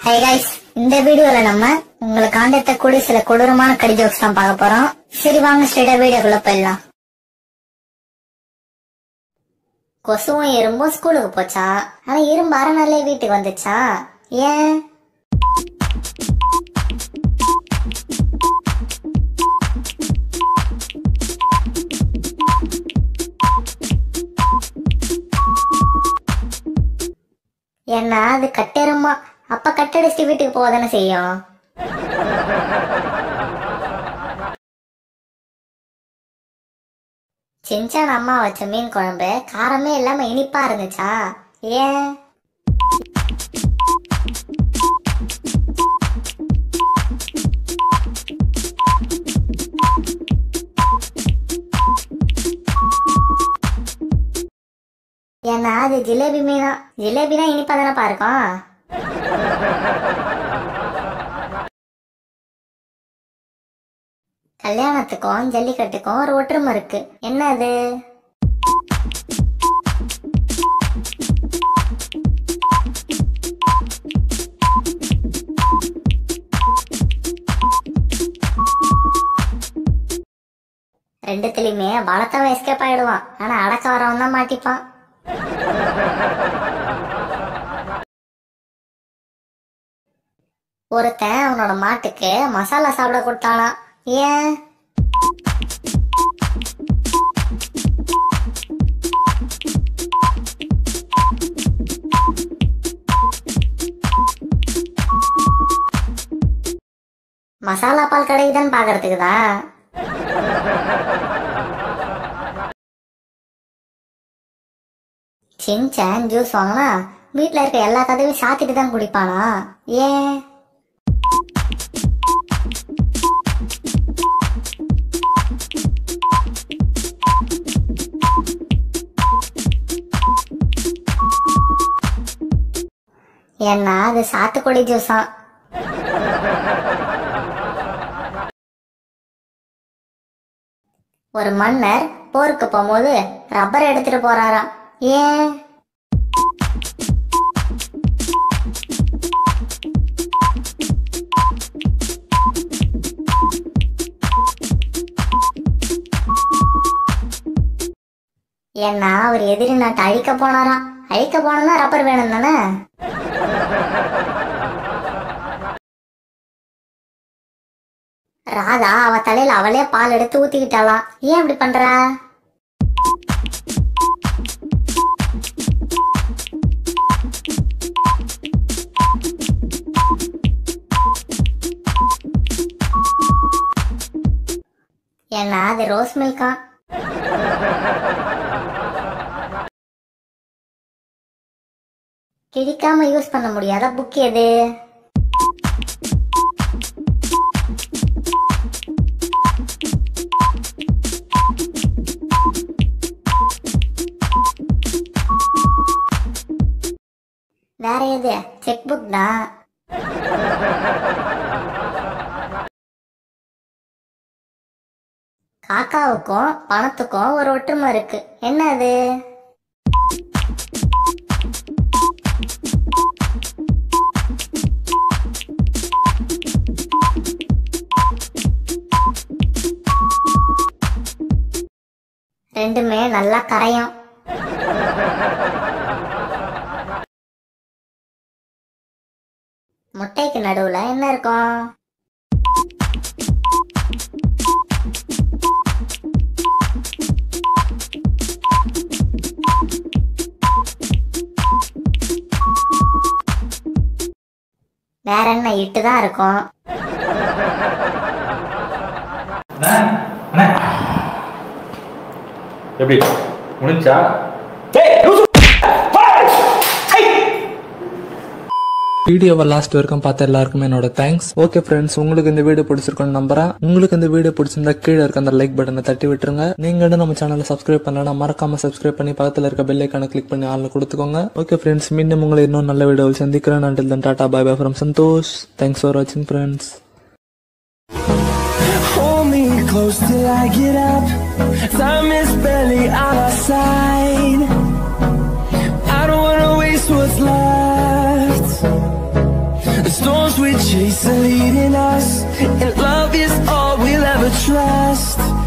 Hi guys இந்த வீடியோல நம்ம உங்களை காண்டெடுத்தக்கூடிய சில கொடூரமான கடி ஜோக்ஸ் தான் பார்க்க போறோம் சரி வாங்க ஸ்ட்ரெயிட்டா வீடியோக்குள்ள போயிடலாம் கொசுவும் எறும்பும் ஸ்கூலுக்கு போச்சா ஆனா எறும்பு அரை நாள்லயே வீட்டுக்கு வந்துச்சா ஏன் ஏன்னா அது கட்டெருமா அப்ப கட்டடிச்சுட்டு வீட்டுக்கு போக தானே செய்யும் சின்சான் அம்மா வச்ச மீன் குழம்பு காரமே இல்லாம இனிப்பா இருந்துச்சா ஏன் ஏன்னா அது ஜிலேபி மீனா ஜிலேபினா இனிப்பா தானப்பா இருக்கும் கல்யாணத்துக்கும் ஜல்லிக்கட்டுக்கும் ஒரு ஒற்றுமை இருக்கு என்ன அது ரெண்டுத்துலயுமே வளர்த்தவன் எஸ்கேப் ஆயிடுவான் ஆனா அடக்க வரவன் தான் மாட்டிப்பான் ஒருத்தன் அவனோட மாட்டுக்கு மசாலா சாப்பிட கொடுத்தானாம் ஏன் மசாலா பால் கிடைக்குதான்னு பாக்குறதுக்கு தான் சின்சான் ஜூஸ் வாங்கினா வீட்ல இருக்க எல்லா கதவையும் சாத்திட்டு தான் குடிப்பானா ஏன் ஏன்னா அது சாத்துக்குடி ஜூஸா ஒரு மன்னர் போருக்கு போகும்போது ரப்பர் எடுத்துட்டு போறாராம் ஏன் ஏன்னா அவர் எதிரி நாட்டை அழிக்க போனாராம் அழிக்க போனோம்னா ரப்பர் வேணும் தானே ராதா அவ தலையில அவளே பால் எடுத்து ஊத்திக்கிட்டாளாம் ஏன் இப்படி பண்ற ஏன்னா அது ரோஸ் மில்கா கிழிக்காம யூஸ் பண்ண முடியாத புக் எது வேற எது செக் புக் தான் காக்காவுக்கும் பணத்துக்கும் ஒரு ஒற்றுமை இருக்கு என்ன அது ரெண்டுமே நல்லா கரையும் முட்டைக்கு நடுவுல என்ன இருக்கும் வேற என்ன இட்டு தான் இருக்கும் எப்படி முடிஞ்சா வீடியோவை லாஸ்ட் வரைக்கும் பார்த்த எல்லாருக்குமே என்னோட தேங்க்ஸ் ஓகே ஃப்ரெண்ட்ஸ் உங்களுக்கு இந்த வீடியோ பிடிச்சிருக்கும்னு நம்புறேன் உங்களுக்கு இந்த வீடியோ பிடிச்சிருந்தா கீழே இருக்க அந்த லைக் பட்டனை தட்டி விட்டுருங்க நீங்க இன்னும் நம்ம சேனலை சப்ஸ்கிரைப் பண்ணலன்னா மறக்காம சப்ஸ்கிரைப் பண்ணி பக்கத்துல இருக்க பெல் ஐக்கான கிளிக் பண்ணி ஆள்ல கொடுத்துக்கோங்க ஓகே ஃப்ரெண்ட்ஸ் மீண்டும் உங்களை இன்னும் நல்ல வீடியோவில் சந்திக்கிறேன் until then tata bye bye from Santhosh thanks for வாட்சிங் friends Hold me close till I get up. Time is barely on our side. I don't wanna waste what's left. The storms we chase are leading us, and love is all we'll ever trust.